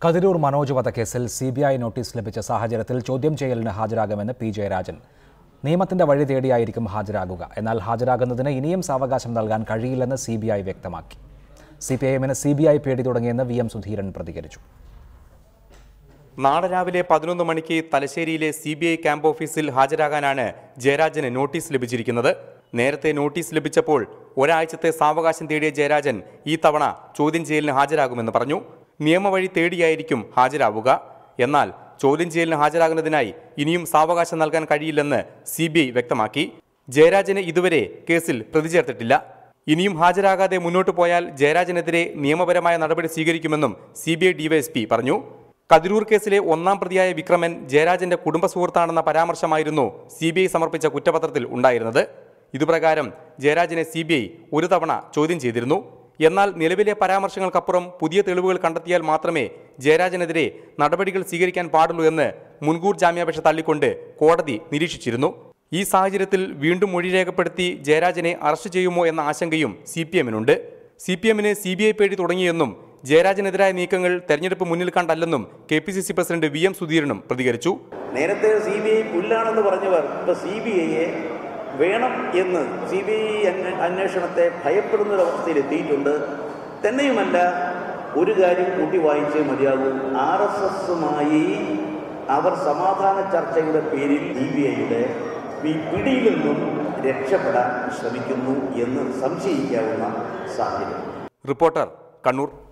കതിരൂർ മനോജ് വധക്കേസിൽ C B I notice ലഭിച്ച സാഹചര്യത്തിൽ ചോദ്യം ചെയ്യലിന് ഹാജരാകുമെന്ന് പി ജയരാജൻ നിയമത്തിന്റെ വഴി തേടിയായിരിക്കും ഹാജരാകുക എന്നാൽ ഹാജരാകുന്നതിന് ഇനിയും സാവകാശം നൽകാൻ കഴിയില്ലെന്ന് സി ബി ഐ വ്യക്തമാക്കി സി പി ഐ എമ്മിന് സി ബി ഐ പേടി തുടങ്ങിയെന്ന് വി എം സുധീരൻ പ്രതികരിച്ചു നാളെ രാവിലെ പതിനൊന്ന് മണിക്ക് തലശ്ശേരിയിലെ സി ബി ഐ ക്യാമ്പ് ഓഫീസിൽ ഹാജരാകാനാണ് ജയരാജന് നോട്ടീസ് ലഭിച്ചിരിക്കുന്നത് നേരത്തെ നോട്ടീസ് ലഭിച്ചപ്പോൾ ഒരാഴ്ചത്തെ സാവകാശം തേടിയ ജയരാജൻ ഈ തവണ ചോദ്യം ചെയ്യലിന് ഹാജരാകുമെന്ന് പറഞ്ഞു നിയമവഴി തേടിയായിരിക്കും ഹാജരാവുക എന്നാൽ ചോദ്യം ചെയ്യലിന് ഹാജരാകുന്നതിനായി ഇനിയും സാവകാശം നൽകാൻ കഴിയില്ലെന്ന് സി വ്യക്തമാക്കി ജയരാജന് ഇതുവരെ കേസിൽ പ്രതി ചേർത്തിട്ടില്ല ഇനിയും ഹാജരാകാതെ മുന്നോട്ടു പോയാൽ ജയരാജനെതിരെ നിയമപരമായ നടപടി സ്വീകരിക്കുമെന്നും സി ബി ഐ ഡിവൈഎസ്പി പറഞ്ഞു കതിരൂർ കേസിലെ ഒന്നാം പ്രതിയായ വിക്രമൻ ജയരാജന്റെ കുടുംബ സുഹൃത്താണെന്ന പരാമർശമായിരുന്നു സി ബി ഐ സമർപ്പിച്ച കുറ്റപത്രത്തിൽ ഉണ്ടായിരുന്നത് ഇതുപ്രകാരം ജയരാജനെ സി ബി ഐ ഒരു തവണ ചോദ്യം ചെയ്തിരുന്നു എന്നാൽ നിലവിലെ പരാമർശങ്ങൾക്കപ്പുറം പുതിയ തെളിവുകൾ കണ്ടെത്തിയാൽ മാത്രമേ ജയരാജനെതിരെ നടപടികൾ സ്വീകരിക്കാൻ പാടുള്ളൂ എന്ന് മുൻകൂർ ജാമ്യാപേക്ഷ തള്ളിക്കൊണ്ട് കോടതി നിരീക്ഷിച്ചിരുന്നു ഈ സാഹചര്യത്തിൽ വീണ്ടും മൊഴി രേഖപ്പെടുത്തി ജയരാജനെ അറസ്റ്റ് ചെയ്യുമോ എന്ന ആശങ്കയും സി പി എമ്മിനുണ്ട് സി പി എമ്മിന് സി ബി ഐ പേടി തുടങ്ങിയെന്നും ജയരാജനെതിരായ നീക്കങ്ങൾ തെരഞ്ഞെടുപ്പ് മുന്നിൽ കണ്ടല്ലെന്നും K P C C president V M സുധീരനും പ്രതികരിച്ചു നേരത്തെ സി ബി ഐ പുല്ലാണെന്ന് പറഞ്ഞവർ ഇപ്പൊ സി ബി ഐയെ വേണം എന്ന് സി ബി ഐ അന്വേഷണത്തെ ഭയപ്പെടുന്ന ഒരു അവസ്ഥയിൽ എത്തിയിട്ടുണ്ട് തന്നെയുമല്ല ഒരു കാര്യം കൂട്ടി വായിച്ചേ മതിയാകൂ ആർ എസ് എസുമായി അവർ സമാധാന ചർച്ചയുടെ പേരിൽ സി ബി ഐയുടെ ഈ പിടിയിൽ നിന്നും രക്ഷപ്പെടാൻ ശ്രമിക്കുന്നു എന്ന് സംശയിക്കാവുന്ന സാഹചര്യം റിപ്പോർട്ടർ കണ്ണൂർ